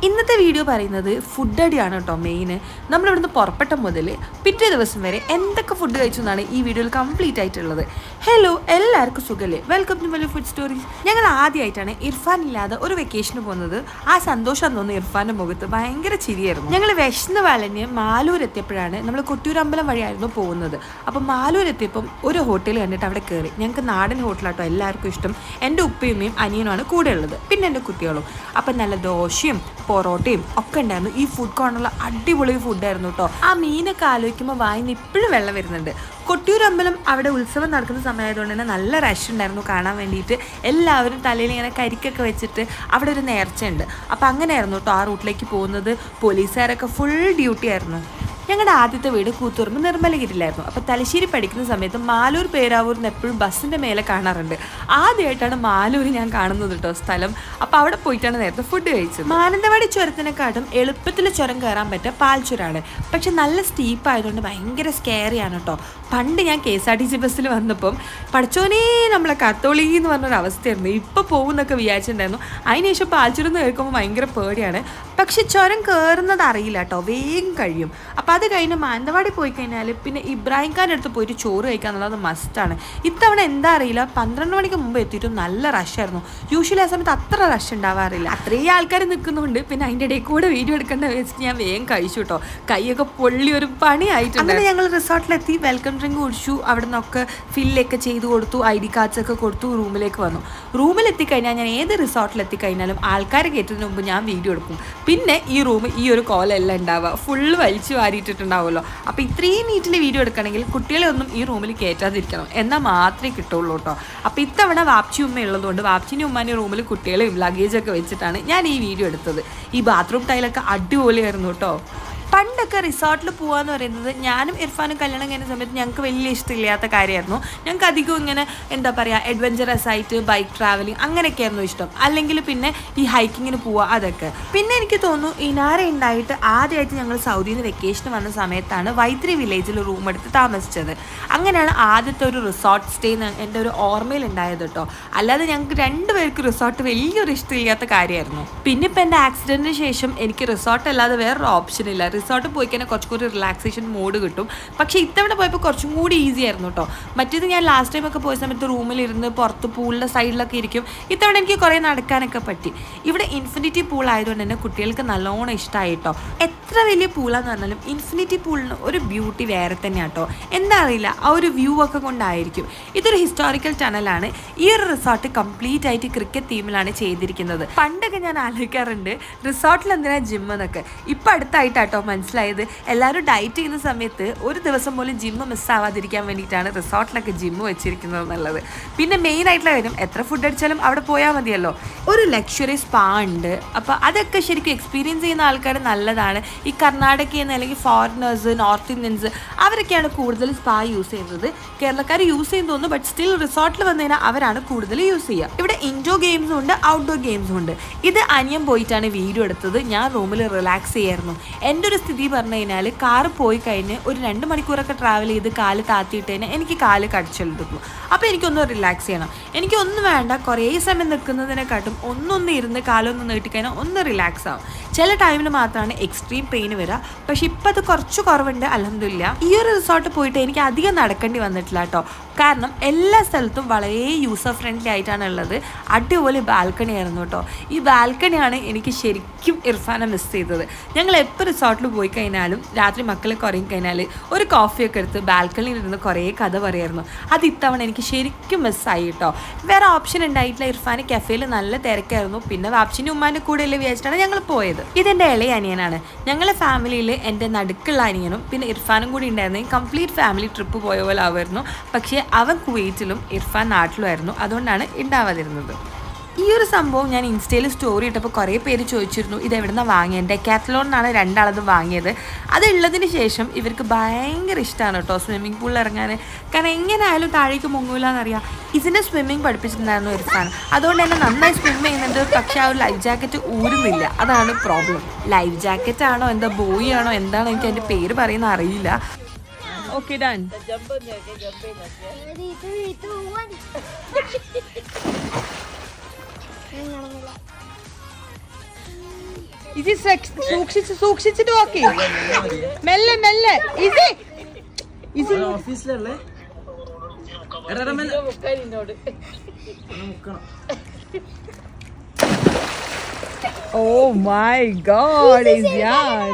ഇന്നത്തെ വീഡിയോ പറയുന്നത് ഫുഡ് അടിയാണ് കേട്ടോ മെയിൻ നമ്മളിവിടുന്ന് പുറപ്പെട്ട മുതൽ പിറ്റേ ദിവസം വരെ എന്തൊക്കെ ഫുഡ് കഴിച്ചു എന്നാണ് ഈ വീഡിയോയിൽ കംപ്ലീറ്റ് ആയിട്ടുള്ളത് ഹലോ എല്ലാവർക്കും സുഖല്ലേ welcome to Malu food stories ഞങ്ങൾ ആദ്യമായിട്ടാണ് ഇർഫാൻ ഇല്ലാതെ ഒരു വെക്കേഷന് പോകുന്നത് ആ സന്തോഷം തോന്നുന്നു ഇർഫാന്റെ മുഖത്ത് ഭയങ്കര ചിരിയായിരുന്നു ഞങ്ങൾ വിശന്ന് വളഞ്ഞ് മാലൂർ എത്തിയപ്പോഴാണ് നമ്മൾ കൊട്ടിയൂരമ്പലം വഴിയായിരുന്നു പോകുന്നത് അപ്പം മാലൂർ എത്തിയപ്പം ഒരു ഹോട്ടൽ കണ്ടിട്ട് അവിടെ കയറി ഞങ്ങൾക്ക് നാടൻ ഹോട്ടലാട്ടോ എല്ലാവർക്കും ഇഷ്ടം എൻ്റെ ഉപ്പയുമ്മയും അനിയനുമാണ് കൂടെ ഉള്ളത് പിന്നെ എൻ്റെ കുട്ടികളും അപ്പം നല്ല ദോശയും പൊറോട്ടയും ഒക്കെ ഉണ്ടായിരുന്നു ഈ ഫുഡ് കോർണറിൽ അടിപൊളി ഫുഡായിരുന്നു കേട്ടോ ആ മീനൊക്കെ ആലോചിക്കുമ്പോൾ വായിന്ന് ഇപ്പോഴും വെള്ളം വരുന്നുണ്ട് കൊട്ടിയൂർ അമ്പലം അവിടെ ഉത്സവം നടക്കുന്ന സമയമായതുകൊണ്ട് തന്നെ നല്ല റഷ് ഉണ്ടായിരുന്നു കാണാൻ വേണ്ടിയിട്ട് എല്ലാവരും തലയിൽ ഇങ്ങനെ കരിക്കൊക്കെ വെച്ചിട്ട് അവിടെ ഒരു നേർച്ചയുണ്ട് അപ്പം അങ്ങനെയായിരുന്നു കേട്ടോ ആ റൂട്ടിലേക്ക് പോകുന്നത് പോലീസുകാരൊക്കെ ഫുൾ ഡ്യൂട്ടി ആയിരുന്നു ഞങ്ങളുടെ ആദ്യത്തെ വീട് കൂത്തുറമ്പ് നിർമ്മലഗിരിയിലായിരുന്നു അപ്പോൾ തലശ്ശേരി പഠിക്കുന്ന സമയത്ത് മാലൂർ പേരാവൂരിൽ നിന്ന് എപ്പോഴും ബസ്സിൻ്റെ മേലെ കാണാറുണ്ട് ആദ്യമായിട്ടാണ് മാലൂർ ഞാൻ കാണുന്നത് കേട്ടോ സ്ഥലം അപ്പോൾ അവിടെ പോയിട്ടാണ് നേരത്തെ ഫുഡ് കഴിച്ചത് മാനന്തവാടി ചുരത്തിനെക്കാട്ടും എളുപ്പത്തിൽ ചുരം കയറാൻ പറ്റുക പാൽച്ചുരാണ് പക്ഷെ നല്ല സ്റ്റീപ്പ് ആയതുകൊണ്ട് ഭയങ്കര സ്കെയറിയാണ് കേട്ടോ പണ്ട് ഞാൻ K S R T C ബസ്സിൽ വന്നപ്പം പഠിച്ചോനേ നമ്മളെ കത്തോളി എന്ന് പറഞ്ഞൊരു അവസ്ഥയായിരുന്നു ഇപ്പോൾ പോകുന്നൊക്കെ വിചാരിച്ചിട്ടുണ്ടായിരുന്നു അതിനുശേഷം പാൽച്ചുരം എന്ന് കേൾക്കുമ്പോൾ ഭയങ്കര പേടിയാണ് പക്ഷെ ചുരം കയറുന്നത് അറിയില്ല കേട്ടോ വേഗം കഴിയും അപ്പം അത് കഴിഞ്ഞ് മാനന്തവാടി പോയി കഴിഞ്ഞാൽ പിന്നെ ഇബ്രാഹിം ഖാൻ്റെ അടുത്ത് പോയിട്ട് ചോറ് കഴിക്കുക എന്നുള്ളത് മസ്റ്റാണ് ഇത്തവണ എന്താ അറിയില്ല പന്ത്രണ്ട് മണിക്ക് മുമ്പ് എത്തിയിട്ടും നല്ല റഷായിരുന്നു യൂഷ്വലി ആ സമയത്ത് അത്ര റഷ് ഉണ്ടാവാറില്ല അത്രയും ആൾക്കാർ നിൽക്കുന്നുണ്ട് പിന്നെ അതിൻ്റെ ഇടയിൽ കൂടെ വീഡിയോ എടുക്കേണ്ട വെച്ചിട്ട് ഞാൻ വേഗം കഴിച്ചു കേട്ടോ കൈയൊക്കെ പൊള്ളി ഒരു പണിയായിട്ടുണ്ട് അങ്ങനെ ഞങ്ങൾ റിസോർട്ടിലെത്തി വെൽക്കം ഡ്രിങ്ക് കുടിച്ചു അവിടെ നിന്നൊക്കെ ഫില്ലൊക്കെ ചെയ്ത് കൊടുത്തു ഐ ഡി കാർഡ്സ് ഒക്കെ കൊടുത്തു റൂമിലേക്ക് വന്നു റൂമിൽ എത്തിക്കഴിഞ്ഞാൽ ഞാൻ ഏത് റിസോർട്ടിൽ എത്തിക്കഴിഞ്ഞാലും ആൾക്കാരെ കയറ്റുന്നതിന് മുമ്പ് ഞാൻ വീഡിയോ എടുക്കും പിന്നെ ഈ റൂം ഈ ഒരു കോലല്ല ഉണ്ടാവുക ഫുള്ള് വലിച്ചു വാരിയിട്ടിട്ടുണ്ടാവുമല്ലോ അപ്പോൾ ഇത്രയും നീറ്റിൽ വീഡിയോ എടുക്കണമെങ്കിൽ കുട്ടികളെ ഒന്നും ഈ റൂമിൽ കയറ്റാതിരിക്കണം എന്നാൽ മാത്രമേ കിട്ടുള്ളൂ കേട്ടോ അപ്പോൾ ഇത്തവണ വാപ്ചി ഉമ്മ ഉള്ളതുകൊണ്ട് വാപ്ചിൻ്റെ ഉമ്മാൻ്റെ റൂമിൽ കുട്ടികളെയും ലഗേജൊക്കെ വെച്ചിട്ടാണ് ഞാൻ ഈ വീഡിയോ എടുത്തത് ഈ ബാത്റൂം ടൈലൊക്കെ അടിപൊളിയായിരുന്നു കേട്ടോ പണ്ടൊക്കെ റിസോർട്ടിൽ പോകാന്ന് പറയുന്നത് ഞാനും ഇർഫാനും കല്യാണം കഴിഞ്ഞ സമയത്ത് ഞങ്ങൾക്ക് വലിയ ഇഷ്ടമില്ലാത്ത കാര്യമായിരുന്നു ഞങ്ങൾക്ക് അധികം ഇങ്ങനെ എന്താ പറയുക അഡ്വഞ്ചറസ് ആയിട്ട് ബൈക്ക് ട്രാവലിംഗ് അങ്ങനെയൊക്കെയായിരുന്നു ഇഷ്ടം അല്ലെങ്കിൽ പിന്നെ ഈ ഹൈക്കിങ്ങിന് പോവുക അതൊക്കെ പിന്നെ എനിക്ക് തോന്നുന്നു ഇനാര ഉണ്ടായിട്ട് ആദ്യമായിട്ട് ഞങ്ങൾ സൗദിയിൽ നിന്ന് വെക്കേഷൻ വന്ന സമയത്താണ് വൈത്തിരി വില്ലേജിൽ റൂം എടുത്ത് താമസിച്ചത് അങ്ങനെയാണ് ആദ്യത്തെ ഒരു റിസോർട്ട് സ്റ്റേ എൻ്റെ ഒരു ഓർമ്മയിൽ ഉണ്ടായത് കേട്ടോ അല്ലാതെ ഞങ്ങൾക്ക് രണ്ടുപേർക്ക് റിസോർട്ട് വലിയൊരു ഇഷ്ടമില്ലാത്ത കാര്യമായിരുന്നു പിന്നെ ഇപ്പം എൻ്റെ ആക്സിഡൻറ്റിന് ശേഷം എനിക്ക് റിസോർട്ട് അല്ലാതെ വേറൊരു ഓപ്ഷൻ ഇല്ല റിസോർട്ട് പോയി കഴിഞ്ഞാൽ കുറച്ചും കൂടി റിലാക്സേഷൻ മോഡ് കിട്ടും പക്ഷേ ഇത്തവണ പോയപ്പോൾ കുറച്ചും കൂടി ഈസി ആയിരുന്നു കേട്ടോ മറ്റേത് ഞാൻ ലാസ്റ്റ് ടൈം ഒക്കെ പോയ സമയത്ത് റൂമിലിരുന്ന് പുറത്ത് പൂളിൻ്റെ സൈഡിലൊക്കെ ഇരിക്കും ഇത്തവണ എനിക്ക് കുറേ നടക്കാനൊക്കെ പറ്റി ഇവിടെ ഇൻഫിനിറ്റി പൂൾ ആയതുകൊണ്ട് തന്നെ കുട്ടികൾക്ക് നല്ലോണം ഇഷ്ടമായി കേട്ടോ എത്ര വലിയ പൂളാന്ന് പറഞ്ഞാലും ഇൻഫിനിറ്റി പൂളിന് ഒരു ബ്യൂട്ടി വേറെ തന്നെയാണ് കേട്ടോ എന്താ അറിയില്ല ആ ഒരു വ്യൂ ഒക്കെ കൊണ്ടായിരിക്കും ഇതൊരു ഹിസ്റ്റോറിക്കൽ ടണലാണ് ഈ ഒരു റിസോർട്ട് കംപ്ലീറ്റ് ആയിട്ട് ക്രിക്കറ്റ് ടീമിലാണ് ചെയ്തിരിക്കുന്നത് പണ്ടൊക്കെ ഞാൻ ആലോചിക്കാറുണ്ട് റിസോർട്ടിൽ എന്തിനാ ജിം എന്നൊക്കെ ഇപ്പം അടുത്തായിട്ടാട്ടോ മനസ്സിലായത് എല്ലാവരും ഡയറ്റ് ചെയ്യുന്ന സമയത്ത് ഒരു ദിവസം പോലും ജിമ്മ് മിസ്സാവാതിരിക്കാൻ വേണ്ടിയിട്ടാണ് റിസോർട്ടിലൊക്കെ ജിമ്മ് വെച്ചിരിക്കുന്നത് എന്നുള്ളത് പിന്നെ മെയിൻ ആയിട്ടുള്ള കാര്യം എത്ര ഫുഡ് അടിച്ചാലും അവിടെ പോയാൽ മതിയല്ലോ ഒരു ലക്ഷറി സ്പാ ഉണ്ട് അപ്പോൾ അതൊക്കെ ശരിക്കും എക്സ്പീരിയൻസ് ചെയ്യുന്ന ആൾക്കാർ നല്ലതാണ് ഈ കർണാടകയിൽ നിന്ന് അല്ലെങ്കിൽ ഫോറിനേഴ്സ് നോർത്ത് ഇന്ത്യൻസ് അവരൊക്കെയാണ് കൂടുതൽ സ്പാ യൂസ് ചെയ്യുന്നത് കേരളക്കാർ യൂസ് ചെയ്യുന്നു തോന്നുന്നു ബട്ട് സ്റ്റിൽ റിസോർട്ടിൽ വന്നു കഴിഞ്ഞാൽ അവരാണ് കൂടുതൽ യൂസ് ചെയ്യുക ഇവിടെ ഇൻഡോർ ഗെയിംസും ഉണ്ട് ഔട്ട്ഡോർ ഗെയിംസും ഉണ്ട് ഇത് അനിയൻ പോയിട്ടാണ് വീഡിയോ എടുത്തത് ഞാൻ റൂമിൽ റിലാക്സ് ചെയ്യായിരുന്നു എൻ്റെ ഒരു സ്ഥിതി പറഞ്ഞു കഴിഞ്ഞാൽ കാറ് പോയി കഴിഞ്ഞ് ഒരു രണ്ട് മണിക്കൂറൊക്കെ ട്രാവൽ ചെയ്ത് കാല് താത്തിയിട്ട് കഴിഞ്ഞാൽ എനിക്ക് കാല് കടിച്ചെടുത്തു അപ്പോൾ എനിക്കൊന്ന് റിലാക്സ് ചെയ്യണം എനിക്കൊന്നും വേണ്ട കുറേ സമയം നിൽക്കുന്നതിനെക്കാട്ടും ഒന്നൊന്ന് ഇരുന്ന് കാലൊന്ന് നീട്ടിക്കഴിഞ്ഞാൽ ഒന്ന് റിലാക്സ് ആവും ചില ടൈമിൽ മാത്രമാണ് എക്സ്ട്രീം പെയിൻ വരിക പക്ഷെ ഇപ്പം അത് കുറച്ച് കുറവുണ്ട് അലഹമില്ല ഈ ഒരു റിസോർട്ട് പോയിട്ട് എനിക്ക് അധികം നടക്കേണ്ടി വന്നിട്ടില്ല കേട്ടോ കാരണം എല്ലാ സ്ഥലത്തും വളരെ യൂസർ ഫ്രണ്ട്ലി ആയിട്ടാണ് ഉള്ളത് അടിപൊളി ബാൽക്കണി ആയിരുന്നു കേട്ടോ ഈ ബാൽക്കണിയാണ് എനിക്ക് ശരിക്കും ഇർഫാനെ മിസ് ചെയ്തത് ഞങ്ങൾ എപ്പോൾ റിസോർട്ടിൽ പോയി കഴിഞ്ഞാലും രാത്രി മക്കളെ കുറയും കഴിഞ്ഞാൽ ഒരു കോഫിയൊക്കെ എടുത്ത് ബാൽക്കണിയിൽ ഇരുന്ന് കുറേ കഥ പറയായിരുന്നു അത് ഇത്തവണ എനിക്ക് ശരിക്കും മിസ്സായി കേട്ടോ വേറെ ഓപ്ഷൻ ഉണ്ടായിട്ടില്ല ഇർഫാന് കഫേയിൽ നല്ല തിരക്കായിരുന്നു പിന്നെ വാപ്ഷിൻ്റെ ഉമ്മാൻ്റെ കൂടെ അല്ലേ വിചാരിച്ചിട്ടാണ് ഞങ്ങൾ പോയത് ഇതെൻ്റെ ഇളയ അനിയനാണ് ഞങ്ങളെ ഫാമിലിയിൽ എൻ്റെ നടുക്കുള്ള അനിയനും പിന്നെ ഇർഫാനും കൂടി ഉണ്ടായിരുന്നെങ്കിൽ കംപ്ലീറ്റ് ഫാമിലി ട്രിപ്പ് പോയ പോലെ ആവുമായിരുന്നു പക്ഷേ അവൻ കുവൈറ്റിലും ഇർഫാൻ നാട്ടിലുമായിരുന്നു അതുകൊണ്ടാണ് ഉണ്ടാവാതിരുന്നത് ഈ ഒരു സംഭവം ഞാൻ ഇൻസ്റ്റയിൽ സ്റ്റോറി ഇട്ടപ്പോൾ കുറേ പേര് ചോദിച്ചിരുന്നു ഇത് എവിടെ നിന്നാണ് വാങ്ങിയത് ഡെക്കാത്തലോണിനാണ് രണ്ടാളതും വാങ്ങിയത് അതുള്ളതിന് ശേഷം ഇവർക്ക് ഭയങ്കര ഇഷ്ടമാണ് കേട്ടോ സ്വിമ്മിംഗ് പൂളിൽ ഇറങ്ങാൻ കാരണം എങ്ങനെയായാലും താഴേക്ക് മുങ്ങൂലെന്നറിയാം ഇതിനെ സ്വിമ്മിങ് പഠിപ്പിച്ചിട്ടുണ്ടായിരുന്നു ഇർഫാൻ അതുകൊണ്ട് തന്നെ നന്നായി സ്വിം ചെയ്യുന്നുണ്ട് പക്ഷെ ആ ഒരു ലൈഫ് ജാക്കറ്റ് ഊരുന്നില്ല അതാണ് പ്രോബ്ലം ലൈഫ് ജാക്കറ്റ് ആണോ എന്താ ബോയ് ആണോ എന്താണോ എനിക്ക് അതിൻ്റെ പേര് പറയുന്ന അറിയില്ല okay done Ready, three, two, one. ഞാൻ കാണുന്നില്ല ഇത് സൂക്ഷിച്ച് സൂക്ഷിച്ചിട്ട് നോക്കി മെല്ലെ മെല്ലെ ഇത് ഇത് ഓഫീസിലല്ലേ എടാ, എടാ, മെല്ലെ. ഒന്ന് മുക്കണം ഓ മൈ ഗോഡ് ഇസ് യാൻ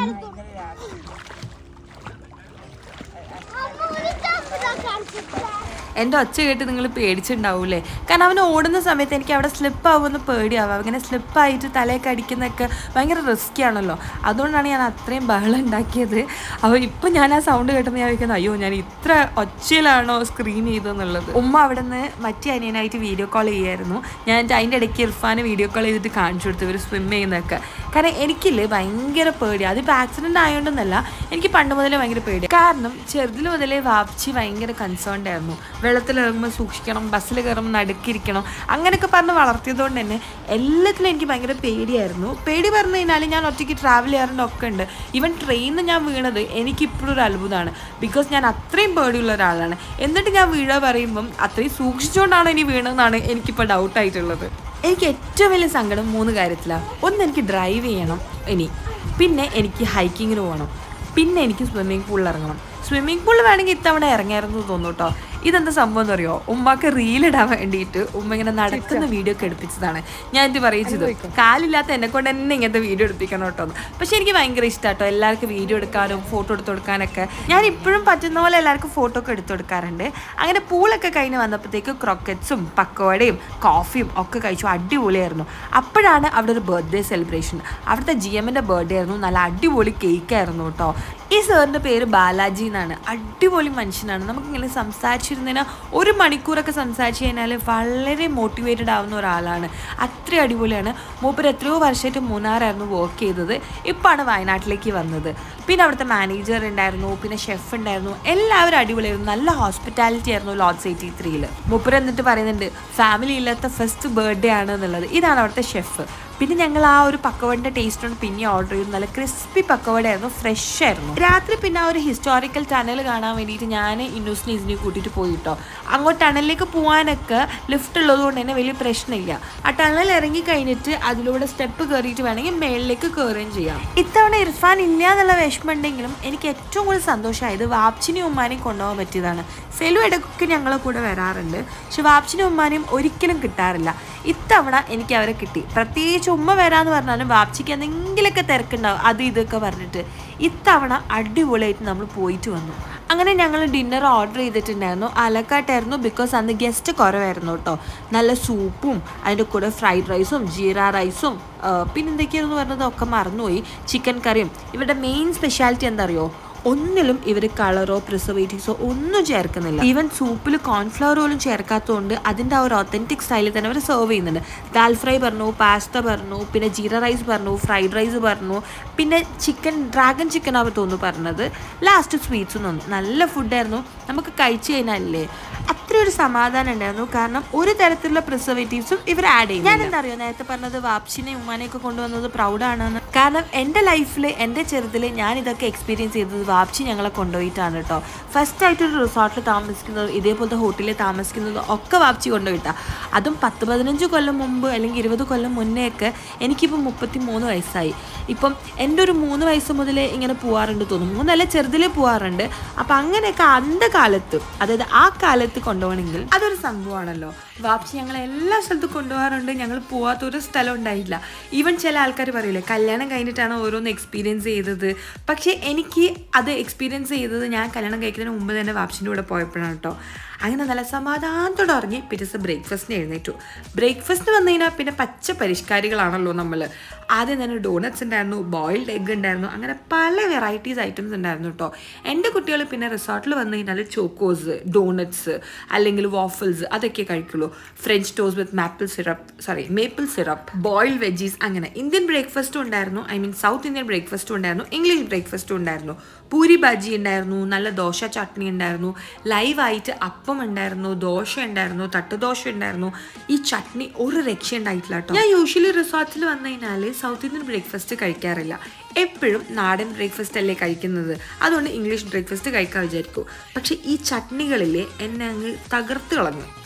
എൻ്റെ ഒച്ച കേട്ട് നിങ്ങൾ പേടിച്ചിട്ടുണ്ടാവൂലേ കാരണം അവൻ ഓടുന്ന സമയത്ത് എനിക്ക് അവിടെ സ്ലിപ്പ് ആവുമെന്ന് പേടിയാവും അങ്ങനെ സ്ലിപ്പായിട്ട് തലയൊക്കെ അടിക്കുന്നതൊക്കെ ഭയങ്കര റിസ്ക്കി ആണല്ലോ അതുകൊണ്ടാണ് ഞാൻ അത്രയും ബഹളം ഉണ്ടാക്കിയത് അപ്പോൾ ഇപ്പം ഞാൻ ആ സൗണ്ട് കേട്ടപ്പോൾ ഞാൻ വിളിക്കുന്നത് അയ്യോ ഞാൻ ഇത്ര ഒച്ചയിലാണോ സ്ക്രീൻ ചെയ്തതെന്നുള്ളത് ഉമ്മ അവിടെ നിന്ന് മറ്റേ അനിയനായിട്ട് വീഡിയോ കോൾ ചെയ്യായിരുന്നു ഞാൻ അതിൻ്റെ ഇടയ്ക്ക് ഇർഫാന് വീഡിയോ കോൾ ചെയ്തിട്ട് കാണിച്ചു കൊടുത്തു ഇവർ സ്വിം ചെയ്യുന്നതൊക്കെ കാരണം എനിക്കില്ലേ ഭയങ്കര പേടി അതിപ്പോൾ ആക്സിഡൻ്റ് ആയതുകൊണ്ടൊന്നല്ല എനിക്ക് പണ്ട് മുതലേ ഭയങ്കര പേടി കാരണം ചെറുതിൽ മുതലേ വാപ്ചി ഭയങ്കര കൺസേൺഡ് ആയിരുന്നു വെള്ളത്തിൽ ഇറങ്ങുമ്പോൾ സൂക്ഷിക്കണം ബസ്സിൽ കയറുമ്പോൾ നടുക്കിരിക്കണം അങ്ങനെയൊക്കെ പറഞ്ഞ് വളർത്തിയതുകൊണ്ട് തന്നെ എല്ലാത്തിലും എനിക്ക് ഭയങ്കര പേടിയായിരുന്നു പേടി പറഞ്ഞു കഴിഞ്ഞാൽ ഞാൻ ഒറ്റയ്ക്ക് ട്രാവൽ ചെയ്യാറുണ്ട് ഒക്കെ ഉണ്ട് ഈവൻ ട്രെയിനിൽ നിന്ന് ഞാൻ വീണത് എനിക്കിപ്പോഴും ഒരു അത്ഭുതമാണ് ബിക്കോസ് ഞാൻ അത്രയും പേടിയുള്ള ഒരാളാണ് എന്നിട്ട് ഞാൻ വീഴ പറയുമ്പം അത്രയും സൂക്ഷിച്ചുകൊണ്ടാണ് ഇനി വീണതെന്നാണ് എനിക്കിപ്പോൾ ഡൗട്ടായിട്ടുള്ളത് എനിക്ക് ഏറ്റവും വലിയ സങ്കടം മൂന്ന് കാര്യത്തിലാണ് ഒന്ന് എനിക്ക് ഡ്രൈവ് ചെയ്യണം ഇനി പിന്നെ എനിക്ക് ഹൈക്കിങ്ങിന് പോകണം പിന്നെ എനിക്ക് സ്വിമ്മിംഗ് പൂളിൽ ഇറങ്ങണം സ്വിമ്മിംഗ് പൂളിൽ വേണമെങ്കിൽ ഇത്തവണ ഇറങ്ങിയായിരുന്നു തോന്നുന്നു കേട്ടോ ഇതെന്താ സംഭവം എന്ന് അറിയോ ഉമ്മക്ക് റീലിടാൻ വേണ്ടിയിട്ട് ഉമ്മ ഇങ്ങനെ നടക്കുന്ന വീഡിയോ ഒക്കെ എടുപ്പിച്ചതാണ് ഞാൻ ഇത് പറയിച്ചത് കാലില്ലാത്ത എന്നെ കൊണ്ട് തന്നെ ഇങ്ങനത്തെ വീഡിയോ എടുപ്പിക്കണം കേട്ടോ എന്ന്. പക്ഷെ എനിക്ക് ഭയങ്കര ഇഷ്ടമാട്ടോ എല്ലാവർക്കും വീഡിയോ എടുക്കാനും ഫോട്ടോ എടുത്തു കൊടുക്കാനൊക്കെ ഞാൻ ഇപ്പോഴും പറ്റുന്ന പോലെ എല്ലാവർക്കും ഫോട്ടോ ഒക്കെ എടുത്തു കൊടുക്കാറുണ്ട് അങ്ങനെ പൂളൊക്കെ കഴിഞ്ഞ് വന്നപ്പോഴത്തേക്ക് ക്രോക്കറ്റ്സും പക്കവടയും കോഫിയും ഒക്കെ കഴിച്ചു അടിപൊളിയായിരുന്നു അപ്പോഴാണ് അവിടെ ഒരു ബർത്ത്ഡേ സെലിബ്രേഷൻ അവിടുത്തെ ജി എമ്മിൻ്റെ ബർത്ത്ഡേ ആയിരുന്നു നല്ല അടിപൊളി കേക്കായിരുന്നു കേട്ടോ ഈ സാറിൻ്റെ പേര് ബാലാജി എന്നാണ് അടിപൊളി മനുഷ്യനാണ് നമുക്കിങ്ങനെ സംസാരിച്ചിരുന്നതിന് ഒരു മണിക്കൂറൊക്കെ സംസാരിച്ച് കഴിഞ്ഞാൽ വളരെ മോട്ടിവേറ്റഡ് ആവുന്ന ഒരാളാണ് അത്ര അടിപൊളിയാണ് മൂപ്പർ എത്രയോ വർഷമായിട്ട് മൂന്നാറായിരുന്നു വർക്ക് ചെയ്തത് ഇപ്പോഴാണ് വയനാട്ടിലേക്ക് വന്നത് പിന്നെ അവിടുത്തെ മാനേജർ ഉണ്ടായിരുന്നു പിന്നെ ഷെഫ് ഉണ്ടായിരുന്നു എല്ലാവരും അടിപൊളിയായിരുന്നു നല്ല ഹോസ്പിറ്റാലിറ്റി ആയിരുന്നു ലോഡ്സ് എയ്റ്റി ത്രീയിൽ മൂപ്പർ എന്നിട്ട് പറയുന്നുണ്ട് ഫാമിലി ഇല്ലാത്ത ഫസ്റ്റ് ബർത്ത്ഡേ ആണ് എന്നുള്ളത് ഇതാണ് അവിടുത്തെ ഷെഫ് പിന്നെ ഞങ്ങൾ ആ ഒരു പക്കവടൻ്റെ ടേസ്റ്റ് കൊണ്ട് പിന്നെ ഓർഡർ ചെയ്തു നല്ല ക്രിസ്പി പക്കവടയായിരുന്നു ഫ്രഷ് ആയിരുന്നു രാത്രി പിന്നെ ആ ഒരു ഹിസ്റ്റോറിക്കൽ ടണൽ കാണാൻ വേണ്ടിയിട്ട് ഞാൻ ഇന്നൂസിനെ ഇതിനെ കൂട്ടിയിട്ട് പോയി കേട്ടോ അങ്ങോട്ട് ടണലിലേക്ക് പോകാനൊക്കെ ലിഫ്റ്റ് ഉള്ളത് കൊണ്ട് തന്നെ വലിയ പ്രശ്നമില്ല ആ ടണൽ ഇറങ്ങി കഴിഞ്ഞിട്ട് അതിലൂടെ സ്റ്റെപ്പ് കയറിയിട്ട് വേണമെങ്കിൽ മേളിലേക്ക് കയറുകയും ചെയ്യാം ഇത്തവണ ഇർഫാൻ ഇല്ല എന്നുള്ള വിഷമമുണ്ടെങ്കിലും എനിക്ക് ഏറ്റവും കൂടുതൽ സന്തോഷമായത് വാപ്ചിനെയും ഉമ്മാനെയും കൊണ്ടുപോകാൻ പറ്റിയതാണ് സെലു ഇടയ്ക്കൊക്കെ ഞങ്ങളെ കൂടെ വരാറുണ്ട് പക്ഷെ വാപ്ചിനെയും ഉമ്മാനെയും ഒരിക്കലും കിട്ടാറില്ല ഇത്തവണ എനിക്ക് അവരെ കിട്ടി പ്രത്യേകിച്ച് ഉമ്മ വരാന്ന് പറഞ്ഞാലും വാപ്ചിക്ക് എന്തെങ്കിലുമൊക്കെ തിരക്കുണ്ടാവും അത് ഇതൊക്കെ പറഞ്ഞിട്ട് ഇത്തവണ അടിപൊളിയായിട്ട് നമ്മൾ പോയിട്ട് വന്നു അങ്ങനെ ഞങ്ങൾ ഡിന്നർ ഓർഡർ ചെയ്തിട്ടുണ്ടായിരുന്നു അലക്കാട്ടായിരുന്നു ബിക്കോസ് അന്ന് ഗസ്റ്റ് കുറവായിരുന്നു കേട്ടോ നല്ല സൂപ്പും അതിൻ്റെ കൂടെ ഫ്രൈഡ് റൈസും ജീര റൈസും പിന്നെ എന്തൊക്കെയായിരുന്നു പറഞ്ഞത് ഒക്കെ മറന്നുപോയി ചിക്കൻ കറിയും ഇവരുടെ മെയിൻ സ്പെഷ്യാലിറ്റി എന്താ അറിയോ ഒന്നിലും ഇവർ കളറോ പ്രിസർവേറ്റീവ്സോ ഒന്നും ചേർക്കുന്നില്ല ഈവൻ സൂപ്പിൽ കോൺഫ്ലവർ പോലും ചേർക്കാത്തതുകൊണ്ട് അതിൻ്റെ ആ ഒരു ഒത്തൻറ്റിക് സ്റ്റൈലിൽ തന്നെ അവർ സെർവ് ചെയ്യുന്നുണ്ട് ദാൽ ഫ്രൈ പറഞ്ഞു പാസ്ത പറഞ്ഞു പിന്നെ ജീര റൈസ് പറഞ്ഞു ഫ്രൈഡ് റൈസ് പറഞ്ഞു പിന്നെ ചിക്കൻ ഡ്രാഗൺ ചിക്കൻ അവർ തോന്നുന്നു പറഞ്ഞത് ലാസ്റ്റ് സ്വീറ്റ്സും തന്നു നല്ല ഫുഡായിരുന്നു നമുക്ക് കഴിച്ചു കഴിഞ്ഞാലേ അത്ര ഒരു സമാധാനം ഉണ്ടായിരുന്നു കാരണം ഒരു തരത്തിലുള്ള പ്രിസർവേറ്റീവ്സും ഇവർ ആഡ് ചെയ്യും ഞാൻ എന്താ അറിയോ നേരത്തെ പറഞ്ഞത് വാപ്ഷിനെ ഉമ്മാനെയൊക്കെ കൊണ്ടുവന്നത് പ്രൗഡാണെന്ന് കാരണം എൻ്റെ ലൈഫിൽ എൻ്റെ ചെറുതിൽ ഞാൻ ഇതൊക്കെ എക്സ്പീരിയൻസ് ചെയ്തത് വാപ്ചി ഞങ്ങളെ കൊണ്ടുപോയിട്ടാണ് കേട്ടോ ഫസ്റ്റ് ആയിട്ട് ഒരു റിസോർട്ടിൽ താമസിക്കുന്നത് ഇതേപോലത്തെ ഹോട്ടലിൽ താമസിക്കുന്നത് ഒക്കെ വാപ്ചി കൊണ്ടുപോയിട്ടാണ് അതും പത്ത് പതിനഞ്ച് കൊല്ലം മുമ്പ് അല്ലെങ്കിൽ ഇരുപത് കൊല്ലം മുന്നേ ഒക്കെ എനിക്കിപ്പോൾ മുപ്പത്തി മൂന്ന് വയസ്സായി ഇപ്പം എൻ്റെ ഒരു മൂന്ന് വയസ്സ് മുതലേ ഇങ്ങനെ പോകാറുണ്ട് തോന്നുന്നു മൂന്നല്ല ചെറുതിലേ പോകാറുണ്ട് അപ്പം അങ്ങനെയൊക്കെ അന്ത കാലത്ത് അതായത് ആ കാലത്ത് കൊണ്ടുപോകണമെങ്കിൽ അതൊരു സംഭവമാണല്ലോ വാപ്ചി ഞങ്ങൾ എല്ലാ സ്ഥലത്തും കൊണ്ടുപോകാറുണ്ട് ഞങ്ങൾ പോകാത്ത ഒരു സ്ഥലം ഉണ്ടായില്ല ഈവൻ ചില ആൾക്കാർ പറയില്ലേ കല്യാണം കഴിഞ്ഞിട്ടാണ് ഓരോന്ന് എക്സ്പീരിയൻസ് ചെയ്തത് പക്ഷേ എനിക്ക് അത് എക്സ്പീരിയൻസ് ചെയ്തത് ഞാൻ കല്യാണം കഴിക്കുന്നതിന് മുമ്പ് തന്നെ വാപ്ഷിൻ്റെ കൂടെ പോയപ്പോഴാണ് കേട്ടോ അങ്ങനെ നല്ല സമാധാനത്തോടെ ഇറങ്ങി പിറ്റേ ദിവസം ബ്രേക്ക്ഫാസ്റ്റിന് എഴുന്നേറ്റു ബ്രേക്ക്ഫാസ്റ്റ് വന്നു കഴിഞ്ഞാൽ പിന്നെ പച്ച പരിഷ്കാരികളാണല്ലോ നമ്മൾ ആദ്യം തന്നെ ഡോണറ്റ്സ് ഉണ്ടായിരുന്നു ബോയിൽഡ് എഗ് ഉണ്ടായിരുന്നു അങ്ങനെ പല വെറൈറ്റീസ് ഐറ്റംസ് ഉണ്ടായിരുന്നു കേട്ടോ എൻ്റെ കുട്ടികൾ പിന്നെ റിസോർട്ടിൽ വന്നു കഴിഞ്ഞാൽ ചോക്കോസ് ഡോണറ്റ്സ് അല്ലെങ്കിൽ വാഫിൾസ് അതൊക്കെ കഴിക്കുള്ളൂ French toast with maple syrup sorry maple syrup boiled veggies അങ്ങനെ ഇന്ത്യൻ ബ്രേക്ക്ഫാസ്റ്റും ഉണ്ടായിരുന്നു ഐ മീൻ സൗത്ത് ഇന്ത്യൻ ബ്രേക്ക്ഫാസ്റ്റും ഉണ്ടായിരുന്നു ഇംഗ്ലീഷ് ബ്രേക്ക്ഫാസ്റ്റും ഉണ്ടായിരുന്നു പൂരി ബജി ഉണ്ടായിരുന്നു നല്ല ദോശ ചട്നി ഉണ്ടായിരുന്നു ലൈവായിട്ട് അപ്പം ഉണ്ടായിരുന്നു ദോശ ഉണ്ടായിരുന്നു തട്ടുദോശ ഉണ്ടായിരുന്നു ഈ ചട്നി ഒരു രക്ഷ ഉണ്ടായിട്ടില്ല കേട്ടോ ഞാൻ യൂഷ്വലി റിസോർട്ടിൽ വന്നു കഴിഞ്ഞാൽ സൗത്ത് ഇന്ത്യൻ ബ്രേക്ക്ഫാസ്റ്റ് കഴിക്കാറില്ല എപ്പോഴും നാടൻ ബ്രേക്ക്ഫാസ്റ്റ് അല്ലേ കഴിക്കുന്നത് അതുകൊണ്ട് ഇംഗ്ലീഷ് ബ്രേക്ക്ഫാസ്റ്റ് കഴിക്കാൻ വിചാരിക്കും പക്ഷെ ഈ ചട്നികളിൽ എന്നെ അങ്ങ് തകർത്ത് കളഞ്ഞു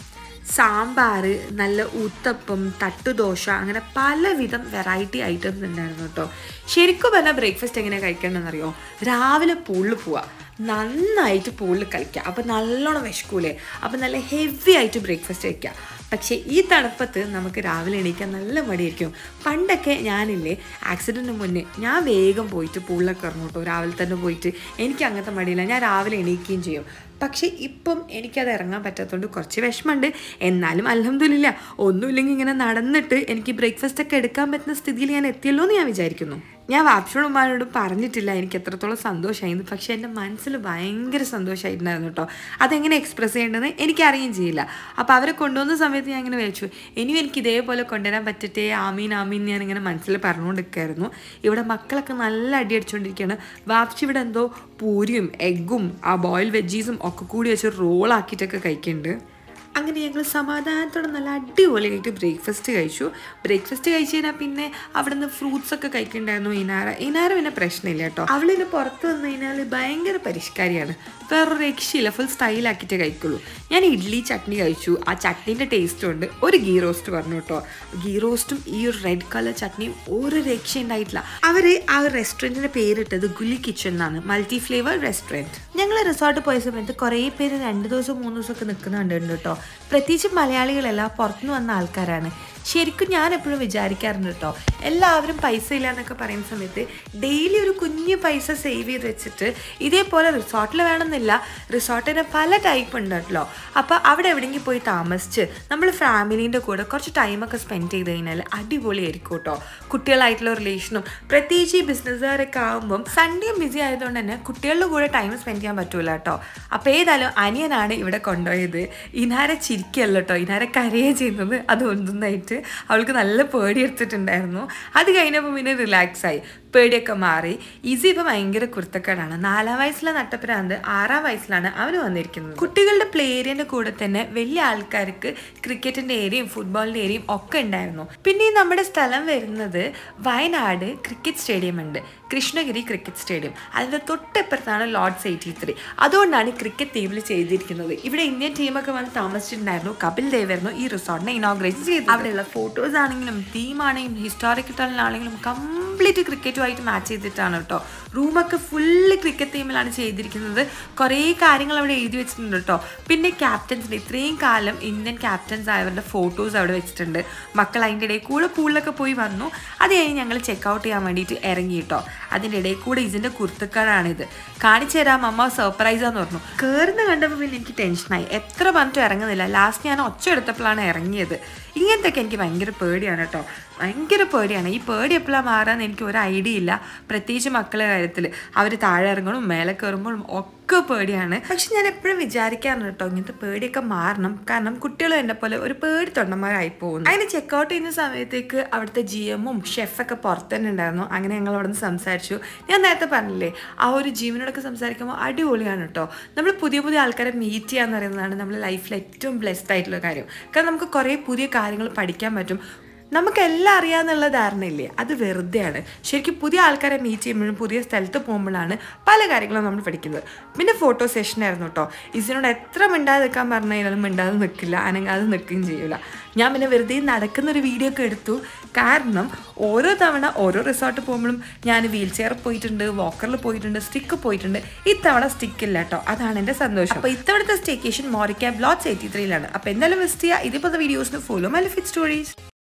സാമ്പാർ നല്ല ഊത്തപ്പം തട്ടുദോശ അങ്ങനെ പലവിധം വെറൈറ്റി ഐറ്റംസ് ഉണ്ടായിരുന്നു കേട്ടോ ശരിക്കും പറഞ്ഞാൽ ബ്രേക്ക്ഫാസ്റ്റ് എങ്ങനെ കഴിക്കണമെന്നറിയോ രാവിലെ പൂളിൽ പോവുക നന്നായിട്ട് പൂളിൽ കളിക്കുക അപ്പോൾ നല്ലോണം വിശക്കൂലേ അപ്പോൾ നല്ല ഹെവി ആയിട്ട് ബ്രേക്ക്ഫാസ്റ്റ് കഴിക്കുക പക്ഷേ ഈ തണുപ്പത്ത് നമുക്ക് രാവിലെ എണീക്കാൻ നല്ല മടിയായിരിക്കും പണ്ടൊക്കെ ഞാനില്ലേ ആക്സിഡൻറ്റിന് മുന്നേ ഞാൻ വേഗം പോയിട്ട് പൂളിലൊക്കെ ഇറങ്ങും കേട്ടോ രാവിലെ തന്നെ പോയിട്ട് എനിക്ക് അങ്ങനത്തെ മടിയില്ല ഞാൻ രാവിലെ എണീക്കുകയും ചെയ്യും പക്ഷേ ഇപ്പം എനിക്കത് ഇറങ്ങാൻ പറ്റാത്തതുകൊണ്ട് കുറച്ച് വിഷമമുണ്ട് എന്നാലും അലഹമില്ല ഒന്നുമില്ലെങ്കിൽ ഇങ്ങനെ നടന്നിട്ട് എനിക്ക് ബ്രേക്ക്ഫാസ്റ്റ് ഒക്കെ എടുക്കാൻ പറ്റുന്ന സ്ഥിതിയിൽ ഞാൻ എത്തിയല്ലോ എന്ന് ഞാൻ വിചാരിക്കുന്നു ഞാൻ വാപ്ഷോടും ഉമ്മാനോടും പറഞ്ഞിട്ടില്ല എനിക്ക് എത്രത്തോളം സന്തോഷമായിരുന്നു പക്ഷേ എൻ്റെ മനസ്സിൽ ഭയങ്കര സന്തോഷമായിട്ടുണ്ടായിരുന്നു കേട്ടോ അതെങ്ങനെ എക്സ്പ്രസ് ചെയ്യേണ്ടതെന്ന് എനിക്കറിയുകയും ചെയ്യില്ല അപ്പോൾ അവരെ കൊണ്ടുവന്ന സമയത്ത് ഞാൻ ഇങ്ങനെ വിചാരിച്ചു ഇനിയും എനിക്ക് ഇതേപോലെ കൊണ്ടുവരാൻ പറ്റട്ടെ ആമീൻ ആമീൻ ഞാൻ ഇങ്ങനെ മനസ്സിൽ പറഞ്ഞുകൊണ്ടിരിക്കുകയായിരുന്നു ഇവിടെ മക്കളൊക്കെ നല്ല അടി അടിച്ചുകൊണ്ടിരിക്കുകയാണ് വാപ്ചി ഇവിടെ എന്തോ പൂരിയും എഗ്ഗും ആ ബോയിൽ വെജീസും ഒക്കെ കൂടി വെച്ച് റോളാക്കിയിട്ടൊക്കെ കഴിക്കുന്നുണ്ട് അങ്ങനെ ഞങ്ങൾ സമാധാനത്തോടെ നല്ല അടിപൊളിയായിട്ട് ബ്രേക്ക്ഫാസ്റ്റ് കഴിച്ചു ബ്രേക്ക്ഫാസ്റ്റ് കഴിച്ച് കഴിഞ്ഞാൽ പിന്നെ അവിടെ നിന്ന് ഫ്രൂട്ട്സ് ഒക്കെ കഴിക്കണ്ടായിരുന്നു ഇനാര ഇനാര പിന്നെ പ്രശ്നമില്ല കേട്ടോ അവളിന് പുറത്ത് വന്നു കഴിഞ്ഞാൽ ഭയങ്കര പരിഷ്കാരിയാണ് വേറൊരു രക്ഷയില്ല ഫുൾ സ്റ്റൈലാക്കിയിട്ട് കഴിക്കുള്ളൂ ഞാൻ ഇഡ്ഡലി ചട്നി കഴിച്ചു ആ ചട്നീൻ്റെ ടേസ്റ്റും ഉണ്ട് ഒരു ഗീ റോസ്റ്റ് പറഞ്ഞു കേട്ടോ ഗീ റോസ്റ്റും ഈ ഒരു റെഡ് കളർ ചട്നിയും ഒരു രക്ഷ ഉണ്ടായിട്ടില്ല അവർ ആ ഒരു റെസ്റ്റോറൻറ്റിൻ്റെ പേരിട്ടത് ഗുലി കിച്ചൺ എന്നാണ് മൾട്ടി ഫ്ലേവർ റെസ്റ്റോറൻറ്റ് ഞങ്ങൾ റിസോർട്ട് പോയ സമയത്ത് കുറേ പേര് രണ്ട് ദിവസം മൂന്ന് ദിവസമൊക്കെ നിൽക്കുന്നുണ്ട് കേട്ടോ പ്രത്യേകിച്ച് മലയാളികളല്ല പുറത്തുനിന്ന് വന്ന ആൾക്കാരാണ് ശരിക്കും ഞാൻ എപ്പോഴും വിചാരിക്കാറുണ്ട് കേട്ടോ എല്ലാവരും പൈസ ഇല്ല എന്നൊക്കെ പറയുന്ന സമയത്ത് ഡെയിലി ഒരു കുഞ്ഞു പൈസ സേവ് ചെയ്ത് വെച്ചിട്ട് ഇതേപോലെ റിസോർട്ടിൽ വേണമെന്നില്ല റിസോർട്ടിന് പല ടൈപ്പ് ഉണ്ട് കേട്ടോ അപ്പോൾ അവിടെ എവിടെയെങ്കിലും പോയി താമസിച്ച് നമ്മൾ ഫാമിലീൻ്റെ കൂടെ കുറച്ച് ടൈമൊക്കെ സ്പെൻഡ് ചെയ്ത് കഴിഞ്ഞാൽ അടിപൊളിയായിരിക്കും കേട്ടോ കുട്ടികളായിട്ടുള്ള റിലേഷനും പ്രത്യേകിച്ച് ഈ ബിസിനസ്സുകാരൊക്കെ ആകുമ്പം സൺഡേയും ബിസി ആയതുകൊണ്ട് തന്നെ കുട്ടികളുടെ കൂടെ ടൈം സ്പെൻഡ് ചെയ്യാൻ പറ്റൂല കേട്ടോ അപ്പോൾ ഏതായാലും അനിയനാണ് ഇവിടെ കൊണ്ടുപോയത് ഇനാര ചിരിക്കല്ല കേട്ടോ ഇനാര കരയേ ചെയ്യുന്നത് അത് ഒന്നൊന്നായിട്ട് അവൾക്ക് നല്ല പേടി എടുത്തിട്ടുണ്ടായിരുന്നു അത് കഴിഞ്ഞപ്പോൾ പിന്നെ റിലാക്സ് ആയി പേടിയൊക്കെ മാറി ഈസി ഇപ്പോൾ ഭയങ്കര കുരുത്തക്കേടാണ് നാലാം വയസ്സിലെ നട്ടപ്രാന്ത് ആറാം വയസ്സിലാണ് അവന് വന്നിരിക്കുന്നത് കുട്ടികളുടെ പ്ലേ ഏരിയൻ്റെ കൂടെ തന്നെ വലിയ ആൾക്കാർക്ക് ക്രിക്കറ്റിൻ്റെ ഏരിയയും ഫുട്ബോളിൻ്റെ ഏരിയയും ഒക്കെ ഉണ്ടായിരുന്നു പിന്നെ ഈ നമ്മുടെ സ്ഥലം വരുന്നത് വയനാട് ക്രിക്കറ്റ് സ്റ്റേഡിയം ഉണ്ട് കൃഷ്ണഗിരി ക്രിക്കറ്റ് സ്റ്റേഡിയം അതിൻ്റെ തൊട്ടപ്പുറത്താണ് ലോർഡ്സ് എയ്റ്റി ത്രീ അതുകൊണ്ടാണ് ഈ ക്രിക്കറ്റ് ടീമിൽ ചെയ്തിരിക്കുന്നത് ഇവിടെ ഇന്ത്യൻ ടീമൊക്കെ വന്ന് താമസിച്ചിട്ടുണ്ടായിരുന്നു കപിൽ ദേവ് ആയിരുന്നു ഈ റിസോർട്ടിനെ ഇനോഗ്രേറ്റ് ചെയ്തത് അവിടെയുള്ള ഫോട്ടോസ് ആണെങ്കിലും തീമാണെങ്കിലും ഹിസ്റ്റോറിക്കൽ ടണലാണെങ്കിലും കംപ്ലീറ്റ് ക്രിക്കറ്റുമായിട്ട് മാച്ച് ചെയ്തിട്ടാണ് കേട്ടോ റൂമൊക്കെ ഫുള്ള് ക്രിക്കറ്റ് ടീമിലാണ് ചെയ്തിരിക്കുന്നത് കുറേ കാര്യങ്ങൾ അവിടെ എഴുതി വെച്ചിട്ടുണ്ട് കേട്ടോ പിന്നെ ക്യാപ്റ്റൻസിൻ്റെ ഇത്രയും കാലം ഇന്ത്യൻ ക്യാപ്റ്റൻസ് ആയവരുടെ ഫോട്ടോസ് അവിടെ വെച്ചിട്ടുണ്ട് മക്കൾ അതിൻ്റെ ഇടയിൽ കൂടെ പൂളിലൊക്കെ പോയി വന്നു അത് കഴിഞ്ഞ് ഞങ്ങൾ ചെക്കൗട്ട് ചെയ്യാൻ വേണ്ടിയിട്ട് ഇറങ്ങി കേട്ടോ അതിൻ്റെ ഇടയിൽ കൂടെ ഇതിൻ്റെ കുർത്തക്കാടാണിത് കാണിച്ചു തരാം അമ്മ സർപ്രൈസാന്ന് പറഞ്ഞു കയറുന്ന കണ്ടപ്പോൾ പിന്നെ എനിക്ക് ടെൻഷനായി എത്ര പറഞ്ഞിട്ടും ഇറങ്ങുന്നില്ല ലാസ്റ്റ് ഞാൻ ഒച്ച എടുത്തപ്പോഴാണ് ഇറങ്ങിയത് ഇങ്ങനത്തെയൊക്കെ എനിക്ക് ഭയങ്കര പേടിയാണ് കേട്ടോ ഭയങ്കര പേടിയാണ് ഈ പേടി എപ്പോഴാണ് മാറാന്ന് എനിക്ക് ഒരു ഐഡിയ ഇല്ല പ്രത്യേകിച്ച് മക്കളുടെ കാര്യത്തിൽ അവർ താഴെ ഇറങ്ങണം മേലെ കയറുമ്പോഴും ഒക്കെ പേടിയാണ് പക്ഷെ ഞാൻ എപ്പോഴും വിചാരിക്കാറുണ്ട് കേട്ടോ ഇങ്ങനത്തെ പേടിയൊക്കെ മാറണം കാരണം കുട്ടികൾ എന്നെ പോലെ ഒരു പേടി തൊണ്ടന്മാരായി പോകുന്നു അതിന് ചെക്കൗട്ട് ചെയ്യുന്ന സമയത്തേക്ക് അവിടുത്തെ ജി എമ്മും ഷെഫൊക്കെ പുറത്ത് തന്നെ ഉണ്ടായിരുന്നു അങ്ങനെ ഞങ്ങൾ അവിടെ നിന്ന് സംസാരിച്ചു ഞാൻ നേരത്തെ പറഞ്ഞില്ലേ ആ ഒരു ജീവനോടൊക്കെ സംസാരിക്കുമ്പോൾ അടിപൊളിയാണ് കേട്ടോ നമ്മൾ പുതിയ പുതിയ ആൾക്കാരെ മീറ്റ് ചെയ്യാന്ന് പറയുന്നതാണ് നമ്മുടെ ലൈഫിൽ ഏറ്റവും ബ്ലെസ്ഡ് ആയിട്ടുള്ള കാര്യം കാരണം നമുക്ക് കുറേ പുതിയ കാര്യങ്ങൾ പഠിക്കാൻ പറ്റും നമുക്കെല്ലാം അറിയാമെന്നുള്ള ധാരണയില്ലേ അത് വെറുതെയാണ് ശരിക്കും പുതിയ ആൾക്കാരെ മീറ്റ് ചെയ്യുമ്പോഴും പുതിയ സ്ഥലത്ത് പോകുമ്പോഴാണ് പല കാര്യങ്ങളും നമ്മൾ പഠിക്കുന്നത് പിന്നെ ഫോട്ടോ സെഷൻ ആയിരുന്നു കേട്ടോ ഇതിനോട് എത്ര മിണ്ടാതെ നിൽക്കാൻ പറഞ്ഞു കഴിഞ്ഞാലും മിണ്ടാതെ നിൽക്കില്ല അനങ്ങാതെ നിൽക്കുകയും ചെയ്യില്ല ഞാൻ പിന്നെ വെറുതെ നടക്കുന്ന ഒരു വീഡിയോ ഒക്കെ എടുത്തു കാരണം ഓരോ തവണ ഓരോ റിസോർട്ട് പോകുമ്പോഴും ഞാൻ വീൽ ചെയർ പോയിട്ടുണ്ട് വാക്കറിൽ പോയിട്ടുണ്ട് സ്റ്റിക്ക് പോയിട്ടുണ്ട് ഇത്തവണ സ്റ്റിക്കില്ല കേട്ടോ അതാണ് എൻ്റെ സന്തോഷം അപ്പോൾ ഇത്തവണത്തെ സ്റ്റേക്കേഷൻ മോറിക്ക ബ്ലോട്ട്സ് എയ്റ്റി ത്രീയിലാണ് അപ്പോൾ എന്തായാലും വിസിറ്റ് ചെയ്യുക ഇതേപോലത്തെ വീഡിയോസിന് ഫോളോ മൈ ലിഫിറ്റ് സ്റ്റോറീസ്